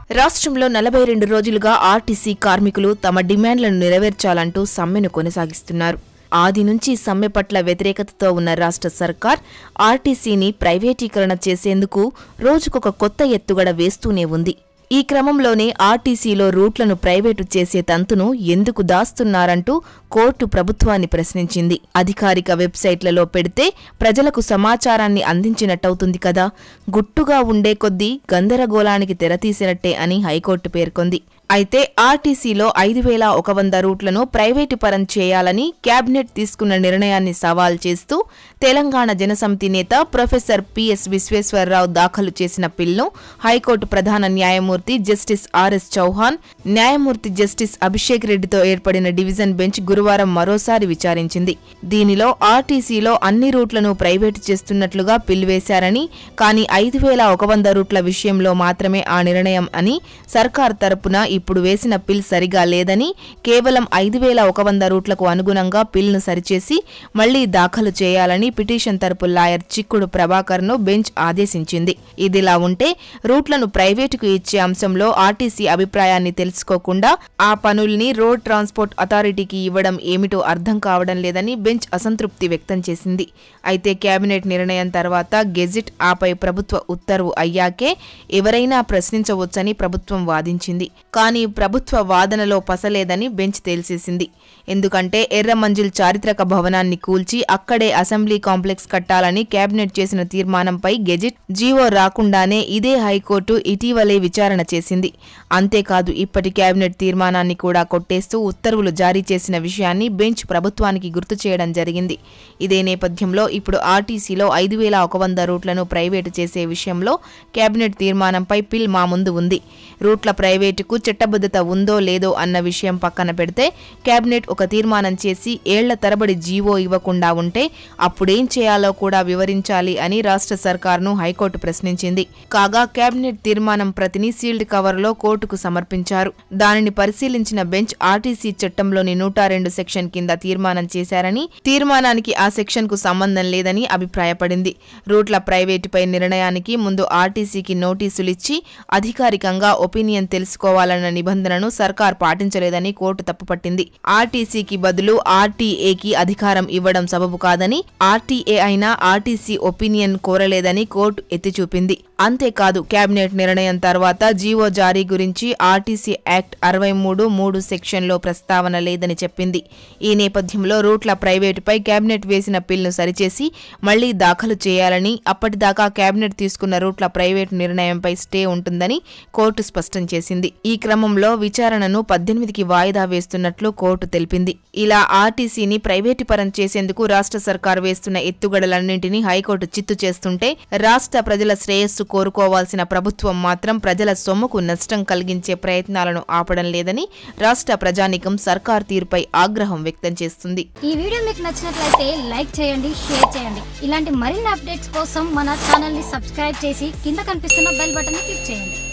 రాష్ట్రంలో నలభై రెండు రోజులుగా ఆర్టీసీ కార్మికులు తమ డిమాండ్లను నెరవేర్చాలంటూ సమ్మెను కొనసాగిస్తున్నారు ఆది నుంచి సమ్మె పట్ల వ్యతిరేకతతో ఉన్న రాష్ట్ర సర్కార్ ఆర్టీసీని ప్రైవేటీకరణ చేసేందుకు రోజుకొక కొత్త ఎత్తుగడ వేస్తూనే ఉంది ఈ క్రమంలోనే ఆర్టీసీలో రూట్లను ప్రైవేటు చేసే తంతును ఎందుకు దాస్తున్నారంటూ కోర్టు ప్రభుత్వాన్ని ప్రశ్నించింది అధికారిక వెబ్సైట్లలో పెడితే ప్రజలకు సమాచారాన్ని అందించినట్టవుతుంది కదా గుట్టుగా ఉండే కొద్దీ గందరగోళానికి తెరతీసినట్టే అని హైకోర్టు పేర్కొంది అయితే ఆర్టీసీలో ఐదు వేల ఒక వంద రూట్లను ప్రైవేటు పరం చేయాలని కేబినెట్ తీసుకున్న నిర్ణయాన్ని సవాల్ చేస్తూ తెలంగాణ జనసమితి నేత ప్రొఫెసర్ పిఎస్ విశ్వేశ్వరరావు దాఖలు చేసిన పిల్ను హైకోర్టు ప్రధాన న్యాయమూర్తి జస్టిస్ ఆర్ఎస్ చౌహాన్ న్యాయమూర్తి జస్టిస్ అభిషేక్ రెడ్డితో ఏర్పడిన డివిజన్ బెంచ్ గురువారం మరోసారి విచారించింది దీనిలో ఆర్టీసీలో అన్ని రూట్లను ప్రైవేటు చేస్తున్నట్లుగా పిల్ వేశారని కానీ ఐదు వేల ఒక వంద రూట్ల విషయంలో మాత్రమే ఆ నిర్ణయం అని సర్కార్ తరపున ఇప్పుడు వేసిన పిల్ సరిగా లేదని కేవలం ఐదు వేల ఒక వంద రూట్లకు అనుగుణంగా పిల్ను సరిచేసి మళ్లీ దాఖలు చేయాలని పిటిషన్ తరపు లాయర్ చిక్కుడు ప్రభాకర్ను బెంచ్ ఆదేశించింది ఇదిలా ఉంటే రూట్లను ప్రైవేటుకు ఇచ్చే అంశంలో ఆర్టీసీ అభిప్రాయాన్ని తెలుసుకోకుండా ఆ పనుల్ని రోడ్ ట్రాన్స్పోర్ట్ అథారిటీకి ఇవ్వడం ఏమిటో అర్థం కావడం లేదని బెంచ్ అసంతృప్తి వ్యక్తం చేసింది అయితే కేబినెట్ నిర్ణయం తర్వాత గెజిట్ ఆపై ప్రభుత్వ ఉత్తర్వు అయ్యాకే ఎవరైనా ప్రశ్నించవచ్చని ప్రభుత్వం వాదించింది కానీ ప్రభుత్వ వాదనలో పసలేదని బెంచ్ తేల్చేసింది ఎందుకంటే ఎర్రమంజిల్ చారిత్రక భవనాన్ని కూల్చి అక్కడే అసెంబ్లీ కాంప్లెక్స్ కట్టాలని కేబినెట్ చేసిన తీర్మానంపై గెజిట్ జీవో రాకుండానే ఇదే హైకోర్టు ఇటీవలే విచారణ చేసింది అంతేకాదు ఇప్పటి కేబినెట్ తీర్మానాన్ని కూడా కొట్టేస్తూ ఉత్తర్వులు జారీ చేసిన విషయాన్ని బెంచ్ ప్రభుత్వానికి గుర్తు చేయడం జరిగింది ఇదే నేపథ్యంలో ఇప్పుడు ఆర్టీసీలో ఐదు వేల ఒక వంద రూట్లను ప్రైవేటు చేసే విషయంలో కేబినెట్ తీర్మానంపై పిల్ మా ముందు ఉంది రూట్ల ప్రైవేటుకు చట్టబద్ధత ఉందో లేదో అన్న విషయం పక్కన పెడితే కేబినెట్ ఒక తీర్మానం చేసి ఏళ్ల తరబడి జీవో ఇవ్వకుండా ఉంటే అప్పుడేం చేయాలో కూడా వివరించాలి అని రాష్ట్ర సర్కార్ను హైకోర్టు ప్రశ్నించింది కాగా కేబినెట్ తీర్మానం ప్రతిని సీల్డ్ కవర్లో కోర్టుకు సమర్పించారు దానిని పరిశీలించిన బెంచ్ ఆర్టీసీ చట్టంలోని నూట రెండు సెక్షన్ కింద తీర్మానం చేశారని తీర్మానానికి ఆ సెక్షన్ కు సంబంధం లేదని అభిప్రాయపడింది రూట్ల ప్రైవేటుపై నిర్ణయానికి ముందు ఆర్టీసీకి నోటీసులిచ్చి అధికారికంగా ఒపీనియన్ తెలుసుకోవాలన్న నిబంధనను సర్కార్ పాటించలేదని కోర్టు తప్పుపట్టింది ఆర్టీసీకి బదులు ఆర్టీఏకి అధికారం ఇవ్వడం సబబు కాదని ఆర్టీఏ అయినా ఆర్టీసీ ఒపీనియన్ కోరలేదని కోర్టు ఎత్తిచూపింది అంతేకాదు కేబినెట్ నిర్ణయం తర్వాత జీవో జారీ గురించి ఆర్టీసీ యాక్ట్ అరవై మూడు మూడు సెక్షన్లో ప్రస్తావన లేదని చెప్పింది ఈ నేపథ్యంలో రూట్ల ప్రైవేటుపై కేబినెట్ వేసిన పిల్ను సరిచేసి మళ్లీ దాఖలు చేయాలని అప్పటిదాకా కేబినెట్ తీసుకున్న రూట్ల ప్రైవేటు నిర్ణయంపై స్టే ఉంటుందని కోర్టు స్పష్టం చేసింది ఈ క్రమంలో విచారణను పద్దెనిమిదికి వాయిదా వేస్తున్నట్లు కోర్టు తెలిపింది ఇలా ఆర్టీసీని ప్రైవేటు పరం చేసేందుకు రాష్ట్ర సర్కార్ వేస్తున్న ఎత్తుగడలన్నింటినీ హైకోర్టు చిత్తు చేస్తుంటే రాష్ట్ర ప్రజల శ్రేయస్సు కోరుకోవాల్సిన ప్రభుత్వం మాత్రం ప్రజల సొమ్ముకు నష్టం కలిగించే ప్రయత్నాలను ఆపడం లేదని రాష్ట్ర ప్రజానికం సర్కార్ తీరుపై ఆగ్రహం వ్యక్తం చేస్తుంది ఈ వీడియో మీకు నచ్చినట్లయితే లైక్ చేయండి షేర్ చేయండి ఇలాంటి మరిన్ని అప్డేట్స్ కోసం మన ఛానల్ ని సబ్స్క్రైబ్ చేసి కింద కనిపిస్తున్న బెల్ బటన్ ని క్లిక్ చేయండి